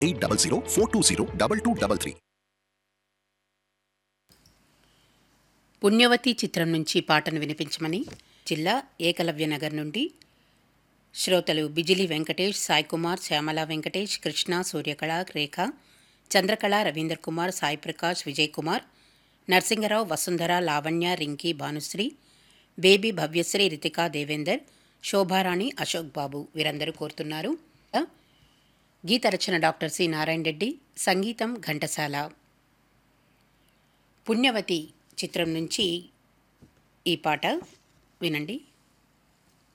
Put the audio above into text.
eight double zero four two zero double two double three Punyavathi చిత్రం నుంచి పాటను వినిపించమని జిల్లా ఏకలవ్య నగర్ నుండి శ్రోతలు బిజిలి వెంకటేష్ సాయి కుమార్ శ్యామల వెంకటేష్ కృష్ణ సూర్యకళ రేఖ చంద్రకళ రవీందర్ కుమార్ సాయి ప్రకాష్ విజయ్ కుమార్ నరసింగరావు వసుంధర లావణ్య రింకీ భానుశ్రీ బేబీ భవ్యశ్రీ రితికా దేవేందర్ శోభారాణి అశోక్ బాబు వీరందరూ కోరుతున్నారు గీత రచన డాక్టర్ సి నారాయణ రెడ్డి సంగీతం ఘంటసాల పుణ్యవతి చిత్రం నుంచి ఈ పాట వినండి